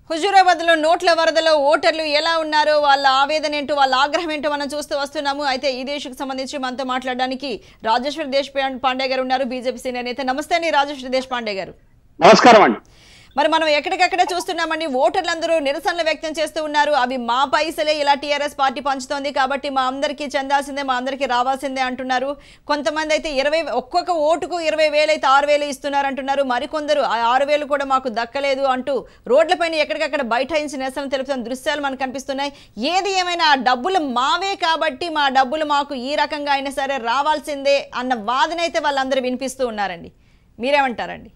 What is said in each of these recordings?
హుజూరాబాద్ లో నోట్ల వరదలో ఓటర్లు ఎలా ఉన్నారో వాళ్ళ ఆవేదన ఏంటో వాళ్ళ ఆగ్రహం ఏంటో మనం చూస్తూ వస్తున్నాము అయితే ఈ దేశకు సంబంధించి మనతో మాట్లాడడానికి రాజేశ్వర్ దేశ్ పాండే గారు ఉన్నారు బీజేపీ సీనియర్ నేత నమస్తే అండి రాజేశ్వర్ దేశ్ పాండే గారు నమస్కారం అండి మరి మనం ఎక్కడికక్కడే చూస్తున్నామండి ఓటర్లందరూ నిరసనలు వ్యక్తం చేస్తూ ఉన్నారు అవి మా పైసలే ఇలా టీఆర్ఎస్ పార్టీ పంచుతోంది కాబట్టి మా అందరికీ చెందాల్సిందే మా అందరికీ రావాల్సిందే అంటున్నారు కొంతమంది అయితే ఇరవై ఒక్కొక్క ఓటుకు ఇరవై వేలు అయితే ఆరు వేలు ఇస్తున్నారు అంటున్నారు మరికొందరు ఆ ఆరు వేలు కూడా మాకు దక్కలేదు అంటూ రోడ్లపైన ఎక్కడికక్కడ బైఠాయించి నిరసన తెలుపుతున్న దృశ్యాలు మనకు కనిపిస్తున్నాయి ఏది ఏమైనా ఆ డబ్బులు మావే కాబట్టి మా డబ్బులు మాకు ఈ రకంగా అయినా సరే రావాల్సిందే అన్న వాదన అయితే వాళ్ళందరూ వినిపిస్తూ ఉన్నారండి మీరేమంటారండి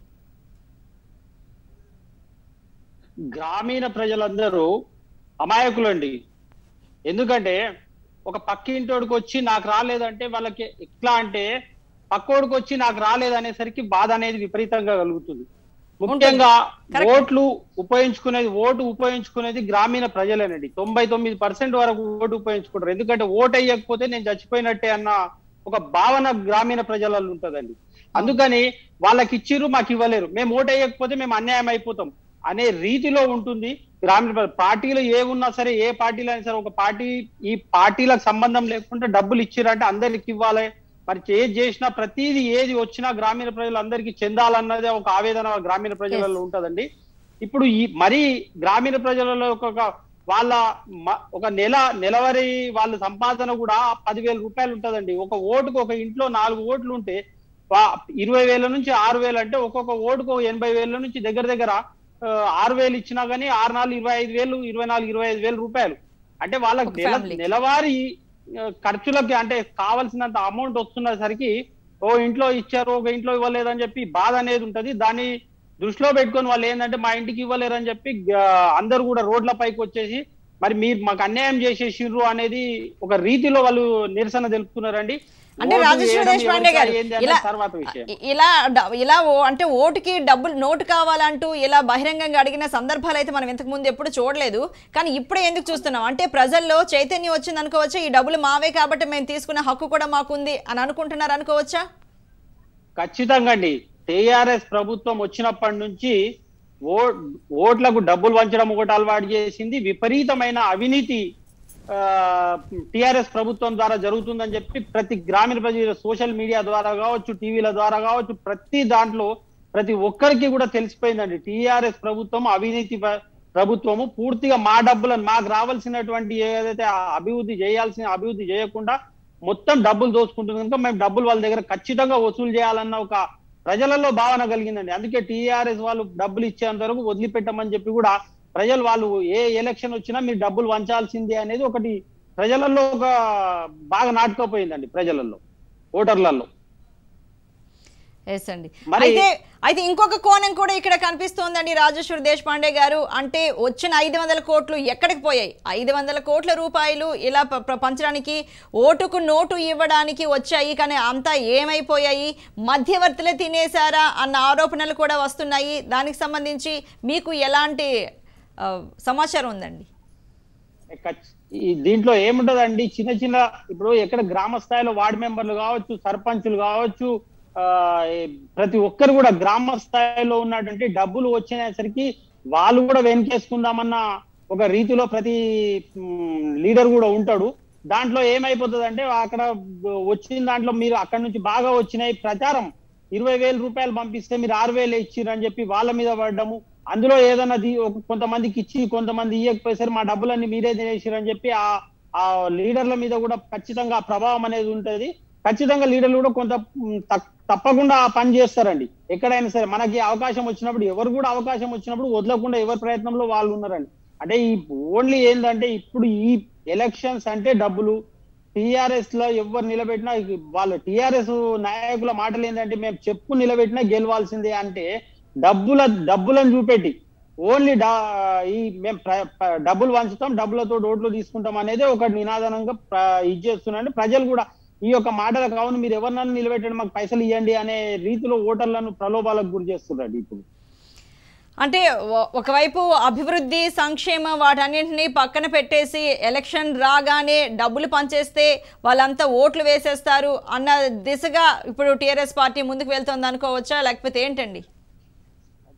గ్రామీణ ప్రజలందరూ అమాయకులండి ఎందుకంటే ఒక పక్కింటోడికి వచ్చి నాకు రాలేదంటే వాళ్ళకి ఎట్లా అంటే పక్కోడికి వచ్చి నాకు రాలేదనేసరికి బాధ అనేది విపరీతంగా కలుగుతుంది ముఖ్యంగా Correct. ఓట్లు ఉపయోగించుకునేది ఓటు ఉపయోగించుకునేది గ్రామీణ ప్రజలేనండి తొంభై తొమ్మిది పర్సెంట్ వరకు ఓటు ఉపయోగించుకుంటారు ఎందుకంటే ఓటు వేయకపోతే నేను చచ్చిపోయినట్టే అన్న ఒక భావన గ్రామీణ ప్రజలలో ఉంటదండి అందుకని వాళ్ళకి ఇచ్చిర్రు మాకు ఇవ్వలేరు మేము ఓటు వేయకపోతే మేము అన్యాయం అయిపోతాం అనే రీతిలో ఉంటుంది గ్రామీణ ప్ర- పార్టీలు ఏ ఉన్నా సరే ఏ పార్టీలు అయినా సరే ఒక పార్టీ ఈ పార్టీలకు సంబంధం లేకుండా డబ్బులు ఇచ్చిరంటే అందరికి ఇవ్వాలి మరి ఏది చేసినా ప్రతిదీ ఏది వచ్చినా గ్రామీణ ప్రజలందరికీ చెందాలన్నదే ఒక ఆవేదన గ్రామీణ ప్రజలలో ఉంటదండి ఇప్పుడు ఈ మరీ గ్రామీణ ప్రజలలో ఒక వాళ్ళ మ- ఒక నెల నెలవారీ వాళ్ళ సంపాదన కూడా పదివేల రూపాయలు ఉంటదండి ఒక ఓటుకు ఒక ఇంట్లో నాలుగు ఓట్లు ఉంటే వా- ఇరవై వేల నుంచి ఆరు వేలు అంటే ఒక్కొక్క ఓటుకు ఒక ఎనభై వేల నుంచి దగ్గర దగ్గర ఆ, ఆరు వేలు ఇచ్చినా గానీ ఆరు నాలుగు ఇరవై ఐదు వేలు ఇరవై నాలుగు ఇరవై ఐదు వేలు రూపాయలు అంటే వాళ్ళకి ఒక నెల family కి. నెలవారీ ఆ, ఖర్చులకి అంటే కావాల్సినంత అమౌంట్ వస్తున్నసరికి ఓ ఇంట్లో ఇచ్చారు ఒక ఇంట్లో ఇవ్వలేదని చెప్పి బాధ అనేది ఉంటది దాన్ని దృష్టిలో పెట్టుకొని వాళ్ళు ఏంటంటే మా ఇంటికి ఇవ్వలేరని చెప్పి ఆ, అందరూ కూడా రోడ్ల పైకి వచ్చేసి మరి మీరు మాకు అన్యాయం చేసేసిర్రు అనేది ఒక రీతిలో వాళ్ళు నిరసన తెలుపుతున్నారండి అంటే ఓటు రాజేశ్వర వేయడం దేశపాండే ఎవరికి గారు ఏంది అనేది ఇలా తర్వాత విషయం ఇలా డ- ఇలా ఓ- అంటే ఓటుకి డబ్బులు నోటు కావాలంటూ ఇలా బహిరంగంగా అడిగిన సందర్భాలు అయితే మనం ఇంతకు ముందు ఎప్పుడు చూడలేదు కానీ ఇప్పుడే ఎందుకు చూస్తున్నాం అంటే ప్రజల్లో చైతన్యం వచ్చింది అనుకోవచ్చా ఈ డబ్బులు మావే కాబట్టి మేము తీసుకునే హక్కు కూడా మాకుంది అని అనుకుంటున్నారు అనుకోవచ్చా ఖచ్చితంగా అండి టిఆర్ఎస్ ప్రభుత్వం వచ్చినప్పటి నుంచి ఓ ఓట్లకు డబ్బులు వంచడం ఒకటి అలవాటు చేసింది విపరీతమైన అవినీతి టిఆర్ఎస్ ప్రభుత్వం ద్వారా జరుగుతుందని చెప్పి ప్రతి గ్రామీణ ప్రజల సోషల్ మీడియా ద్వారా కావచ్చు టీవీల ద్వారా కావచ్చు ప్రతి దాంట్లో ప్రతి ఒక్కరికి కూడా తెలిసిపోయిందండి టిఆర్ఎస్ ప్రభుత్వం అవినీతి ప్ర- ప్రభుత్వము పూర్తిగా మా డబ్బులను మాకు రావాల్సినటువంటి ఏదైతే ఆ అభివృద్ధి చేయాల్సిన అభివృద్ధి చేయకుండా మొత్తం డబ్బులు దోచుకుంటుంది కనుక మేము డబ్బులు వాళ్ళ దగ్గర ఖచ్చితంగా వసూలు చేయాలన్న ఒక ప్రజలలో భావన కలిగిందండి అందుకే టీఆర్ఎస్ వాళ్ళు డబ్బులు ఇచ్చేంత వరకు వదిలిపెట్టమని చెప్పి కూడా ప్రజలు వాళ్ళు ఏ ఎలక్షన్ వచ్చినా మీరు డబ్బులు వంచాల్సిందే అనేది ఒకటి ప్రజలలో ఒక బాగా నాటుకోపోయిందండి ప్రజలలో ఓటర్లలో ఎస్ అండి మరి- అయితే అయితే ఇంకొక కోణం కూడా ఇక్కడ కనిపిస్తోందండి రాజేశ్వర్ దేశపాండే గారు అంటే వచ్చిన ఐదు వందల కోట్లు ఎక్కడికి పోయాయి ఐదు వందల కోట్ల రూపాయలు ఇలా ప- ప్ర- పంచడానికి ఓటుకు నోటు ఇవ్వడానికి వచ్చాయి కానీ అంతా ఏమైపోయాయి మధ్యవర్తులే తినేశారా అన్న ఆరోపణలు కూడా వస్తున్నాయి దానికి సంబంధించి మీకు ఎలాంటి ఆ, సమాచారం ఉందండి ఖచ్- ఈ దీంట్లో ఏముంటదండి చిన్న చిన్న ఇప్పుడు ఎక్కడ గ్రామ స్థాయిలో వార్డు మెంబర్లు కావచ్చు సర్పంచులు కావచ్చు ఆ ఈ ప్రతి ఒక్కరు కూడా గ్రామ స్థాయిలో ఉన్నటువంటి డబ్బులు వచ్చేసరికి వాళ్ళు కూడా వెనకేసుకుందామన్న ఒక రీతిలో ప్రతి లీడర్ కూడా ఉంటాడు దాంట్లో ఏమైపోతుంది అంటే అక్కడ వచ్చిన దాంట్లో మీరు అక్కడ నుంచి బాగా వచ్చినాయి ప్రచారం ఇరవై వేల రూపాయలు పంపిస్తే మీరు ఆరు వేలు ఇచ్చిరని చెప్పి వాళ్ళ మీద పడ్డము అందులో ఏదన్నా దీ- ఒక కొంతమందికి ఇచ్చి కొంతమంది ఇవ్వకపోయేసరి మా డబ్బులన్నీ మీరే తినేసిరని చెప్పి ఆ ఆ లీడర్ల మీద కూడా ఖచ్చితంగా ఆ ప్రభావం అనేది ఉంటది ఖచ్చితంగా లీడర్లు కూడా కొంత మ్, తక్- తప్పకుండా ఆ పని చేస్తారండి ఎక్కడైనా సరే మనకి అవకాశం వచ్చినప్పుడు ఎవరు కూడా అవకాశం వచ్చినప్పుడు వదలకుండా ఎవరి ప్రయత్నంలో వాళ్ళు ఉన్నారండి అంటే ఈ ఓన్లీ ఏంటంటే ఇప్పుడు ఈ ఎలక్షన్స్ అంటే డబ్బులు టిఆర్ఎస్ లో ఎవరు నిలబెట్టినా ఇక వాళ్ళ టిఆర్ఎస్ నాయకుల మాటలు ఏంటంటే మేము చెప్పు నిలబెట్టినా గెలవాల్సిందే అంటే డబ్బుల డబ్బులను చూపెట్టి ఓన్లీ ఈ మేము ప్ర- ప్ర- డబ్బులు వంచుతాం డబ్బులతో ఓట్లు తీసుకుంటాం అనేది ఒక నినాదనంగా ప్ర- ఇది చేస్తున్నాండి ప్రజలు కూడా ఈ యొక్క మాటలకు అవును మీరు ఎవరినైనా నిలబెట్టండి మాకు పైసలు ఇవ్వండి అనే రీతిలో ఓటర్లను ప్రలోభాలకు గురి చేస్తున్నాడు ఇప్పుడు అంటే ఒ- ఒకవైపు అభివృద్ధి సంక్షేమం వాటన్నింటినీ పక్కన పెట్టేసి ఎలక్షన్ రాగానే డబ్బులు పంచేస్తే వాళ్ళంతా ఓట్లు వేసేస్తారు అన్న దిశగా ఇప్పుడు టీఆర్ఎస్ పార్టీ ముందుకు వెళ్తోంది అనుకోవచ్చా లేకపోతే ఏంటండి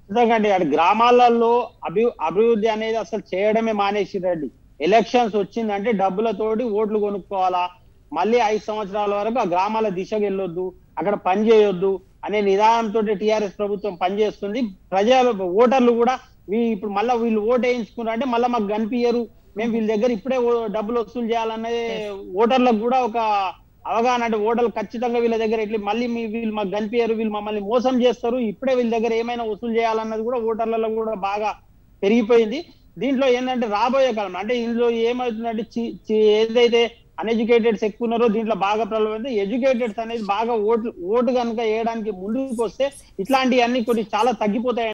ఖచ్చితంగా అండి అటు గ్రామాలలో అభి అభివృద్ధి అనేది అసలు చేయడమే మానేసిరండి ఎలక్షన్స్ వచ్చిందంటే డబ్బులతోటి ఓట్లు కొనుక్కోవాలా మళ్ళీ ఐదు సంవత్సరాల వరకు ఆ గ్రామాల దిశకు వెళ్ళొద్దు అక్కడ పని చేయొద్దు అనే నిదానంతో టిఆర్ఎస్ ప్రభుత్వం పనిచేస్తుంది ప్రజలు ఓటర్లు కూడా వీ- ఇప్పుడు మళ్ళీ వీళ్ళు ఓటు వేయించుకున్నారు అంటే మళ్ళీ మాకు కనిపించరు మేము వీళ్ళ దగ్గర ఇప్పుడే ఓ- డబ్బులు వసూలు చేయాలన్నది ఓటర్లకు కూడా ఒక అవగాహన అంటే ఓటర్లు ఖచ్చితంగా వీళ్ళ దగ్గర ఇట్లా మళ్ళీ మీ వీళ్ళు మాకు కనిపించరు వీళ్ళు మమ్మల్ని మోసం చేస్తారు ఇప్పుడే వీళ్ళ దగ్గర ఏమైనా వసూలు చేయాలన్నది కూడా ఓటర్లలో కూడా బాగా పెరిగిపోయింది దీంట్లో ఏంటంటే రాబోయే కాలం అంటే ఇందులో ఏమవుతుందంటే చి- చి- ఏదైతే అన్ఎడ్యుకేటెడ్స్ ఎక్కువ ఉన్నారో దీంట్లో బాగా ప్రబలమైంది ఎడ్యుకేటెడ్స్ అనేది బాగా ఓటు ఓటు కనుక వేయడానికి ముందుకు వస్తే ఇట్లాంటివన్నీ కొన్ని చాలా తగ్గిపోతాయి